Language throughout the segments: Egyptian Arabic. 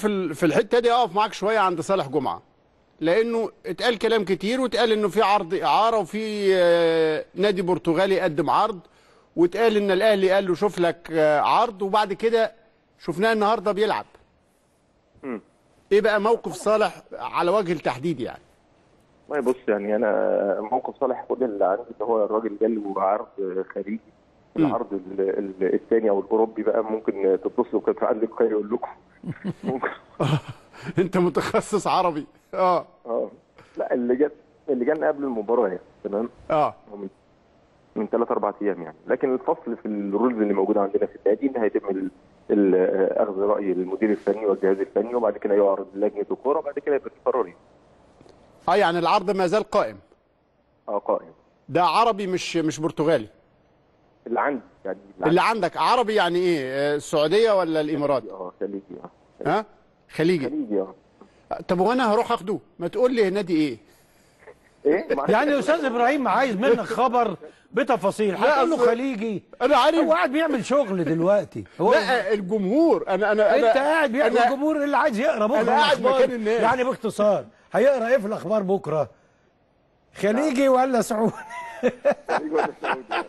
في ال- في الحته دي اقف معاك شويه عند صالح جمعه لانه اتقال كلام كتير واتقال انه في عرض اعاره وفي آه، نادي برتغالي قدم عرض واتقال ان الاهلي قال له شوف لك آه، عرض وبعد كده شفناه النهارده بيلعب مم. ايه بقى موقف صالح على وجه التحديد يعني والله بص يعني انا موقف صالح كل اللي عندي ان هو الراجل جاله عرض خارجي مم. العرض ال- ال- الثاني او الاوروبي بقى ممكن تتصلوا كده في عندك خير يقول لكم ممكن انت متخصص عربي اه اه لا اللي جت اللي جالنا قبل المباراه يعني تمام اه هو من من ثلاث اربع ايام يعني لكن الفصل في الرولز اللي موجوده عندنا في النادي ان هيتم ال- ال- اخذ راي المدير الفني والجهاز الفني وبعد كده يعرض لجنه الكوره وبعد كده يبقى في قرار يعني. اه يعني العرض ما زال قائم اه قائم ده عربي مش مش برتغالي اللي عندي يعني اللي عندك عربي يعني ايه آه، السعوديه ولا الامارات اه خليجي اه ها خليجي خليجي اه طب وانا هروح اخده ما تقول لي نادي ايه ايه ما- يعني استاذ ابراهيم عايز منك خبر بتفاصيل هتقول له أصل- خليجي انا عارف هو قاعد بيعمل شغل دلوقتي هو لا الجمهور انا انا انت انا قاعد بيعمل أنا- الجمهور اللي عايز يقرا بكره أنا قاعد الأخبار. مكان الناس. يعني باختصار هيقرا ايه في الاخبار بكره خليجي ولا سعودي خليجي ولا سعودي؟ آه.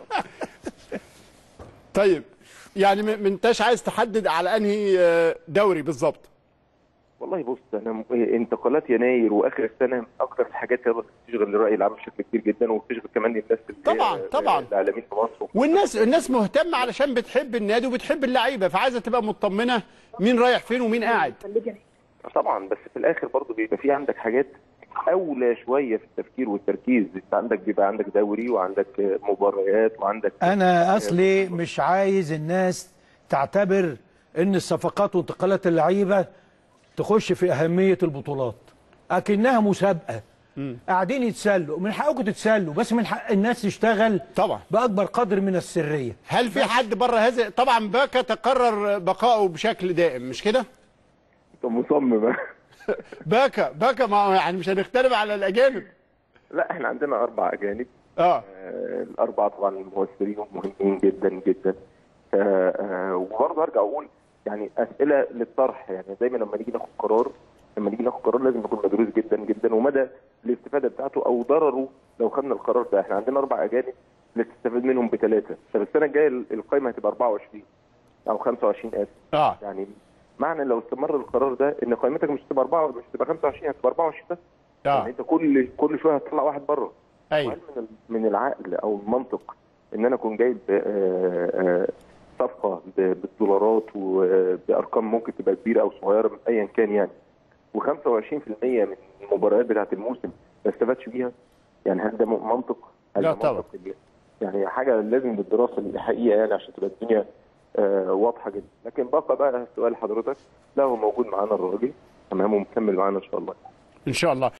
طيب يعني ما ما انتش عايز تحدد على انهي آه، دوري بالظبط والله بص انا م- انتقالات يناير واخر السنه من اكثر الحاجات اللي بتشغل الراي العام بشكل كبير جدا وبتشغل كمان الناس اللي هي- طبعاً، طبعاً. الاعلاميين في مصر والناس الناس مهتمه علشان بتحب النادي وبتحب اللعيبه فعايزه تبقى مطمنه مين رايح فين ومين قاعد طبعا بس في الاخر برضه بيبقى في عندك حاجات اولى شويه في التفكير والتركيز انت عندك بيبقى عندك دوري وعندك مباريات وعندك انا اصلي مش عايز الناس تعتبر ان الصفقات وانتقالات اللعيبه تخش في اهميه البطولات اكنها مسابقه قاعدين يتسلوا من حقكم تتسلوا بس من حق الناس تشتغل طبعا باكبر قدر من السريه هل في حد بره هذا طبعا باكا تقرر بقائه بشكل دائم مش كده انت مصمم باكا باكا ما يعني مش هنختلف على الاجانب لا احنا عندنا اربع اجانب اه آه، الاربعه طبعا مؤثرين ومهمين جدا جدا ف- آه، وبرضه ارجع اقول يعني اسئله للطرح يعني دايما لما نيجي ناخد قرار لما نيجي ناخد قرار لازم يكون مدروس جدا جدا ومدى الاستفاده بتاعته او ضرره لو خدنا القرار ده احنا عندنا اربع اجانب اللي تستفاد منهم بثلاثه طب السنه الجايه القائمه هتبقى 24 او 25 اسف اه يعني معنى لو استمر القرار ده ان قائمتك مش هتبقى 4 مش هتبقى 25 هتبقى 24 بس يعني اه انت كل كل شويه هتطلع واحد بره ايوه وهل من ال- من العقل او المنطق ان انا اكون جايب آه، آه، صفقه ب- بالدولارات وبارقام ممكن تبقى كبيره او صغيره ايا كان يعني و25% من المباريات بتاعه الموسم ما استفادش بيها يعني هل ده م- منطق؟ هل لا ده طبعا. منطق اللي- يعني حاجه لازم بالدراسه الحقيقه يعني عشان تبقى الدنيا آه، واضحه جدا لكن بقى بقى سؤال حضرتك لا هو موجود معانا الراجل تمام ومكمل معانا ان شاء الله ان شاء الله